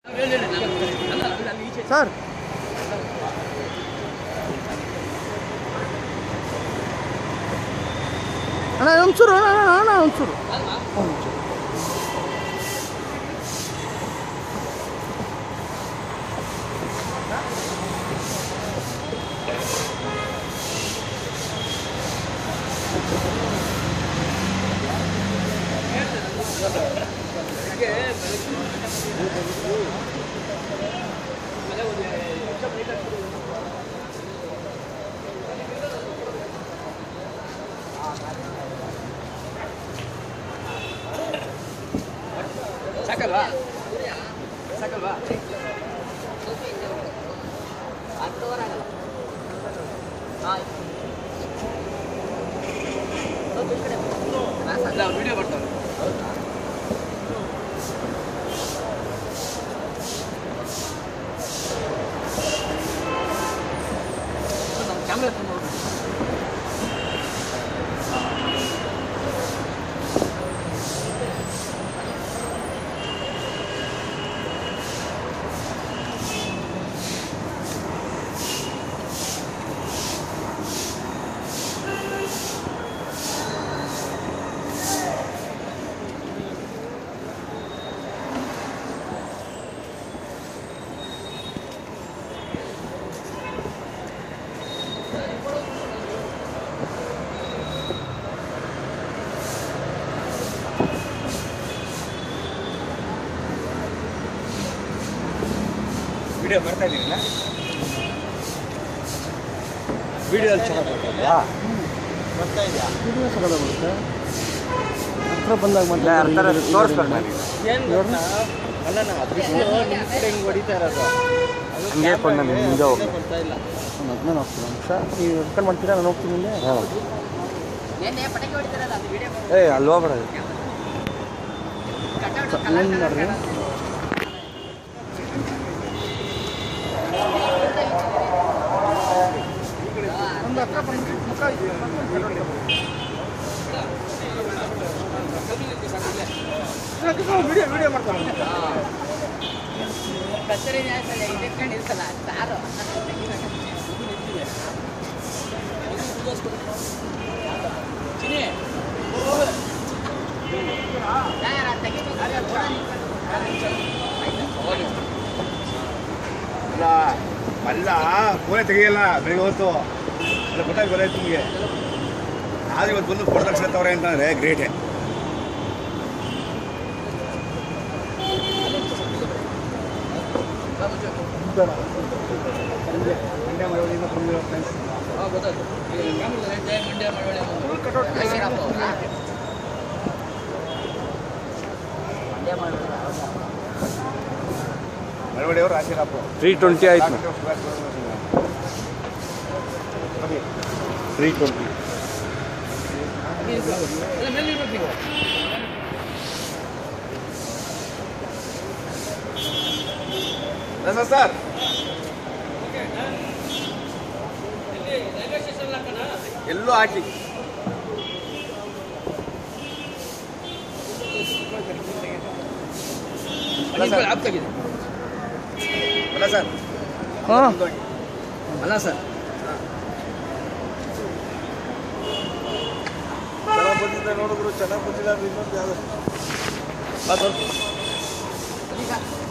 Sir ಅಣ್ಣ ಒಂಚೂರು ಅಣ್ಣ ಅಣ್ಣ, ಅಣ್ಣ ಒಂಚೂರು ಒಂಚೂರು ಸಾಕಲ್ವಾ ಸಾಕಲ್ವಾ ಅಲ್ಲ ವಿಡಿಯೋ ಬರ್ತಾವೆ ಕ್ಯಾಮ್ರಾ ತುಂಬ ವಿಡಿಯೋ ಮಾಡ್ತಾ ಇದ್ದೀರಲ್ಲ ವಿಡಿಯೋ ಚೆನ್ನಾಗಿ ಬರ್ತಾ ಬರ್ತಾ ಇದೆಯಾ ವಿಡಿಯೋ ಸಗದ ಬರುತ್ತೆ ಹತ್ರ ಬಂದಾಗ ಇಲ್ಲ ಅರ್ಥ ತೋರಿಸ್ಬೇಕು ನನಗೆ ಏನು ಗೊತ್ತಾ? ಅಲ್ಲ ನಾ ಬಿಸಿಲು ನಿಮ್ಮ ಕಡೆ ಹಿಂಗೆ ಹೊಡಿತಾ ಇರೋದು ಅದು ಹಂಗೆ camera ಕೊಂಡು ನಾನು ಗೆ ಮುಂದೆ ಹೋಗ್ಬೇಕು. ಬರ್ತಾ ಇಲ್ಲ ನಾನು ಅದನ್ನ ಹೋಗ್ತೀನಿ ಒಂದು ನಿಮಿಷ ನೀವು ರೆಕಾರ್ಡ್ ಮಾಡ್ತೀರಾ ನಾನು ಹೋಗ್ತೀನಿ ಮುಂದೆ ಹಾಂ ನೆನ್ನೆ ಪಟಾಕಿ ಹೊಡಿತಾರಲ್ಲ ಅದು ವಿಡಿಯೋ ಏ ಅಲ್ಲಿ ಹೋಗ್ಬೇಡ ಏನು ಮಾಡ್ರಿ ವಿಡಿಯೋ ವಿಡಿಯೋ ಮಾಡ್ತಾರೆ ಕಚೇರಿ ನ್ಯಾಯಸ್ಥಾನ ಇಟ್ಕೊಂಡಿರ್ತಲ್ಲ ಸಾರು ಅಲ್ಲ ಅಲ್ಲ ಫೋನೇ ತೆಗಿಯಲ್ಲ ಬೆಳಿಗ್ಗೆ ಹೊತ್ತು ಅಲ್ಲ ಗೊತ್ತಾಗಿ ಗೊತ್ತಾಯ್ತು ನಿಮಗೆ ಆದ್ರೆ ಇವತ್ತು ಬಂದು ಫೋಟೋ ತಗ್ಸ್ಕೊಳ್ತವ್ರೆ ಅಂತಂದ್ರೆ ಗ್ರೇಟೆ ಮಂಡ್ಯ ಮಳವಳ್ಳಿಯಿಂದ ಬಂದಿರೋ ಫ್ರೆಂಡ್ಸ್ ಹಾಂ ಗೊತ್ತಾಯ್ತು ಈಗ ಕ್ಯಾಮ್ರಾದಲ್ಲಿ ಜಯ ಮಂಡ್ಯ ಮಳವಳ್ಳಿ ಒಂದು ಹಸಿರಪ್ಪ ಅವ್ರಾ? ಮಳವಳ್ಳಿಯವರು ಆಶೀರಪ್ಪ ತ್ರೀ ಟ್ವೆಂಟಿ ಆಯ್ತು ತ್ರೀ ಟ್ವೆಂಟಿ ಅಲ್ಲ ಮೇಲೆ ಇರ್ಬೇಕು ನೀವು ಸರ್ ಸರ್ ಎಲ್ಲೂ ಹಾಕಿ ಅಲ್ಲಿ ಇಟ್ಕೊಳ್ಳಿ, ಆಪ್ ತೆಗೀರಿ. ಅಲ್ಲ ಸರ್ ಹಾಂ ಅಲ್ಲ ಸರ್ ಚೆನ್ನಾಗಿ ಬಂದಿದ್ದ ನೋಡಿದ್ರು ಚೆನ್ನಾಗಿ ಬಂದಿಲ್ಲ ಇನ್ನೊಂದು ಯಾವುದು ಈಗ